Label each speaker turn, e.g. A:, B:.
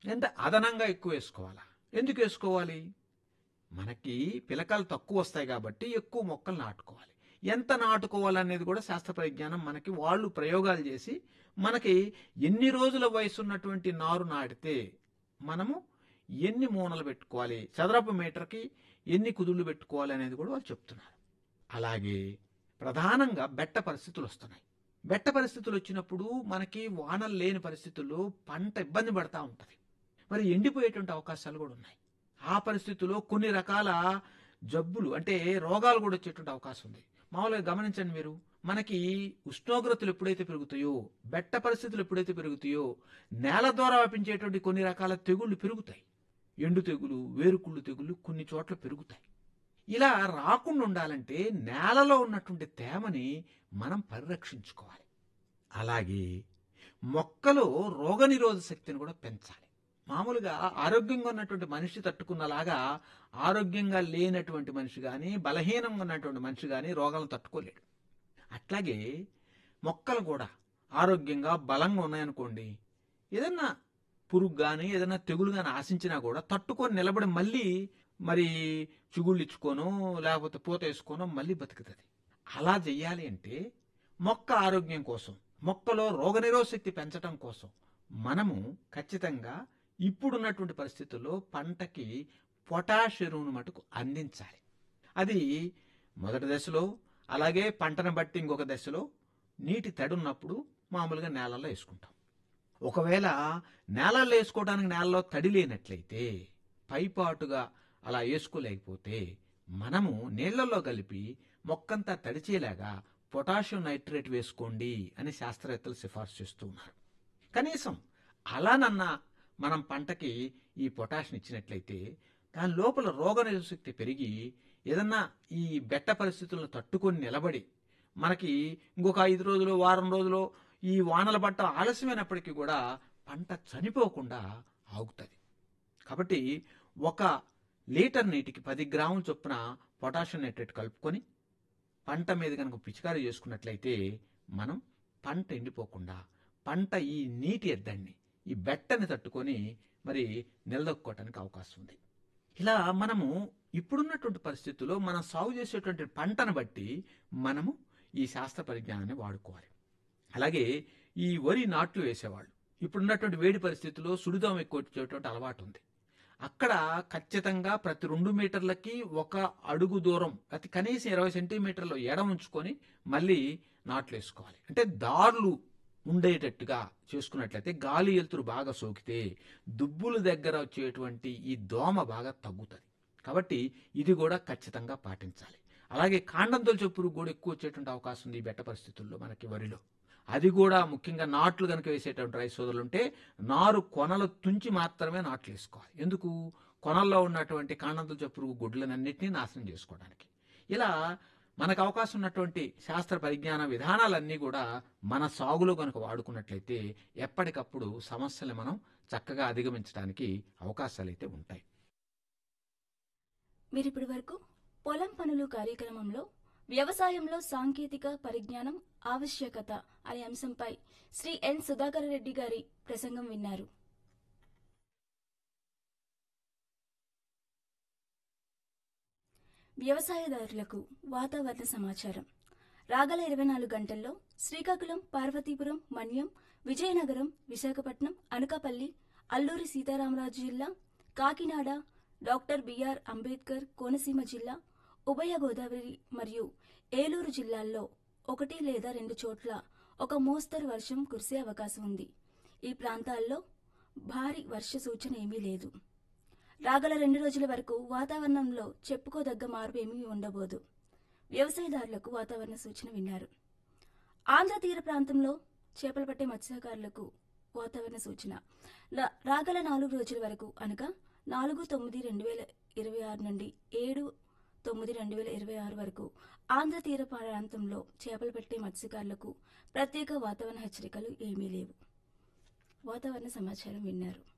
A: అంటే అదనంగా ఎక్కువ వేసుకోవాలా ఎందుకు వేసుకోవాలి మనకి పిలకలు తక్కువ వస్తాయి కాబట్టి ఎక్కువ మొక్కలు నాటుకోవాలి ఎంత నాటుకోవాలనేది కూడా శాస్త్ర పరిజ్ఞానం మనకి వాళ్ళు ప్రయోగాలు చేసి మనకి ఎన్ని రోజుల వయసు ఉన్నటువంటి నారు నాటితే మనము ఎన్ని మూనలు పెట్టుకోవాలి చదరపు మీటర్కి ఎన్ని కుదుళ్ళు పెట్టుకోవాలి అనేది కూడా వాళ్ళు చెప్తున్నారు అలాగే ప్రధానంగా బెట్ట పరిస్థితులు వస్తున్నాయి బెట్ట పరిస్థితులు వచ్చినప్పుడు మనకి వానలు లేని పరిస్థితుల్లో పంట ఇబ్బంది పడతా ఉంటుంది మరి ఎండిపోయేటువంటి అవకాశాలు కూడా ఉన్నాయి ఆ పరిస్థితుల్లో కొన్ని రకాల జబ్బులు అంటే రోగాలు కూడా వచ్చేటువంటి అవకాశం ఉంది మామూలుగా గమనించండి మీరు మనకి ఉష్ణోగ్రతలు ఎప్పుడైతే పెరుగుతాయో బెట్ట పరిస్థితులు ఎప్పుడైతే పెరుగుతాయో నేల ద్వారా వ్యాపించేటువంటి కొన్ని రకాల తెగుళ్ళు పెరుగుతాయి ఎండు తెగులు వేరుకుళ్ళు తెగులు కొన్ని చోట్ల పెరుగుతాయి ఇలా రాకుండా ఉండాలంటే నేలలో ఉన్నటువంటి తేమని మనం పరిరక్షించుకోవాలి అలాగే మొక్కలో రోగనిరోధ శక్తిని కూడా పెంచాలి మామూలుగా ఆరోగ్యంగా ఉన్నటువంటి మనిషి తట్టుకున్నలాగా ఆరోగ్యంగా లేనటువంటి మనిషి కానీ బలహీనంగా ఉన్నటువంటి మనిషి కానీ రోగాలను తట్టుకోలేడు అట్లాగే మొక్కలు కూడా ఆరోగ్యంగా బలంగా ఉన్నాయనుకోండి ఏదన్నా పురుగు కానీ ఏదైనా తెగులు కానీ ఆశించినా కూడా తట్టుకొని నిలబడి మళ్ళీ మరి చిగుళ్ళు ఇచ్చుకోనో లేకపోతే పూత వేసుకోనో మళ్ళీ బతుకుతుంది అలా చెయ్యాలి అంటే మొక్క ఆరోగ్యం కోసం మొక్కలో రోగనిరోధ శక్తి పెంచడం కోసం మనము ఖచ్చితంగా ఇప్పుడున్నటువంటి పరిస్థితుల్లో పంటకి పొటాష్ ఎరువును మటుకు అందించాలి అది మొదటి దశలో అలాగే పంటను బట్టి ఇంకొక దశలో నీటి తడి ఉన్నప్పుడు మామూలుగా నేలల్లో వేసుకుంటాం ఒకవేళ నేలల్లో వేసుకోవడానికి నేలలో తడి లేనట్లయితే పైపాటుగా అలా వేసుకోలేకపోతే మనము నీళ్లలో కలిపి మొక్కంతా తడిచేలాగా పొటాషియం నైట్రేట్ వేసుకోండి అని శాస్త్రవేత్తలు సిఫార్సు చేస్తూ ఉన్నారు కనీసం అలానన్నా మనం పంటకి ఈ పొటాషియం ఇచ్చినట్లయితే దాని లోపల రోగనిరోధక శక్తి పెరిగి ఏదన్నా ఈ బెట్ట పరిస్థితులను తట్టుకొని నిలబడి మనకి ఇంకొక ఐదు రోజులు వారం రోజులు ఈ వానల పట్ట ఆలస్యమైనప్పటికీ కూడా పంట చనిపోకుండా ఆగుతుంది కాబట్టి ఒక లీటర్ నీటికి పది గ్రాముల చొప్పున పొటాషియం నైట్రేట్ కలుపుకొని పంట మీద కనుక పిచికారీ చేసుకున్నట్లయితే మనం పంట ఎండిపోకుండా పంట ఈ నీటి ఎద్దండి ఈ బెట్టని తట్టుకొని మరి నిలదొక్కోవటానికి అవకాశం ఉంది ఇలా మనము ఇప్పుడున్నటువంటి పరిస్థితుల్లో మనం సాగు చేసేటువంటి పంటను బట్టి మనము ఈ శాస్త్ర పరిజ్ఞానాన్ని వాడుకోవాలి అలాగే ఈ వరి నాట్లు వేసేవాళ్ళు ఇప్పుడున్నటువంటి వేడి పరిస్థితుల్లో సుడిదం ఎక్కువ వచ్చేటువంటి అలవాటు ఉంది అక్కడ ఖచ్చితంగా ప్రతి రెండు మీటర్లకి ఒక అడుగు దూరం అతి కనీసం ఇరవై సెంటీమీటర్లు ఎడ ఉంచుకొని మళ్ళీ నాట్లు వేసుకోవాలి అంటే దారులు ఉండేటట్టుగా చేసుకున్నట్లయితే గాలి ఎలుతురు బాగా సోకితే దుబ్బుల దగ్గర వచ్చేటువంటి ఈ దోమ బాగా తగ్గుతుంది కాబట్టి ఇది కూడా ఖచ్చితంగా పాటించాలి అలాగే కాండం తొలిచే పురుగు కూడా ఎక్కువ వచ్చేటువంటి అవకాశం ఉంది ఈ బెట్ట పరిస్థితుల్లో మనకి వరిలో అది కూడా ముఖ్యంగా నాట్లు కనుక వేసేటువంటి రైతు సోదరులు ఉంటే నారు కొనలు తుంచి మాత్రమే నాట్లు వేసుకోవాలి ఎందుకు కొనల్లో ఉన్నటువంటి కాండంతుల పురుగు గుడ్లనన్నింటినీ నాశనం చేసుకోవడానికి ఇలా మనకు అవకాశం ఉన్నటువంటి శాస్త్ర పరిజ్ఞాన విధానాలన్నీ కూడా మన సాగులో కనుక వాడుకున్నట్లయితే ఎప్పటికప్పుడు సమస్యలు మనం చక్కగా అధిగమించడానికి అవకాశాలు అయితే ఉంటాయి
B: మీరిప్పటి వరకు పొలం పనులు కార్యక్రమంలో వ్యవసాయంలో సాంకేతిక పరిజ్ఞానం ఆవశ్యకత అనే అంశంపై శ్రీ ఎన్ సుధాకర్ రెడ్డి గారి ప్రసంగం విన్నారు వ్యవసాయదారులకు వాతావరణ సమాచారం రాగల ఇరవై నాలుగు గంటల్లో శ్రీకాకుళం పార్వతీపురం మన్యం విజయనగరం విశాఖపట్నం అనకాపల్లి అల్లూరి సీతారామరాజు జిల్లా కాకినాడ డాక్టర్ బిఆర్ అంబేద్కర్ కోనసీమ జిల్లా ఉభయ గోదావరి మరియు ఏలూరు జిల్లాల్లో ఒకటి లేదా రెండు చోట్ల ఒక మోస్తరు వర్షం కురిసే అవకాశం ఉంది ఈ ప్రాంతాల్లో భారీ వర్ష సూచన ఏమీ లేదు రాగల రెండు రోజుల వరకు వాతావరణంలో చెప్పుకోదగ్గ మార్పు ఏమీ ఉండబోదు వ్యవసాయదారులకు వాతావరణ సూచన విన్నారు ఆంధ్ర తీర ప్రాంతంలో చేపలు పట్టే మత్స్యకారులకు వాతావరణ సూచన రా- రాగల నాలుగు రోజుల వరకు అనగా నాలుగు తొమ్మిది రెండు వేల ఇరవై ఆరు నుండి ఏడు తొమ్మిది రెండు వేల ఇరవై ఆరు వరకు ఆంధ్ర తీర ప్రాంతంలో చేపలు పట్టే మత్స్యకారులకు ప్రత్యేక వాతావరణ హెచ్చరికలు ఏమీ లేవు వాతావరణ సమాచారం విన్నారు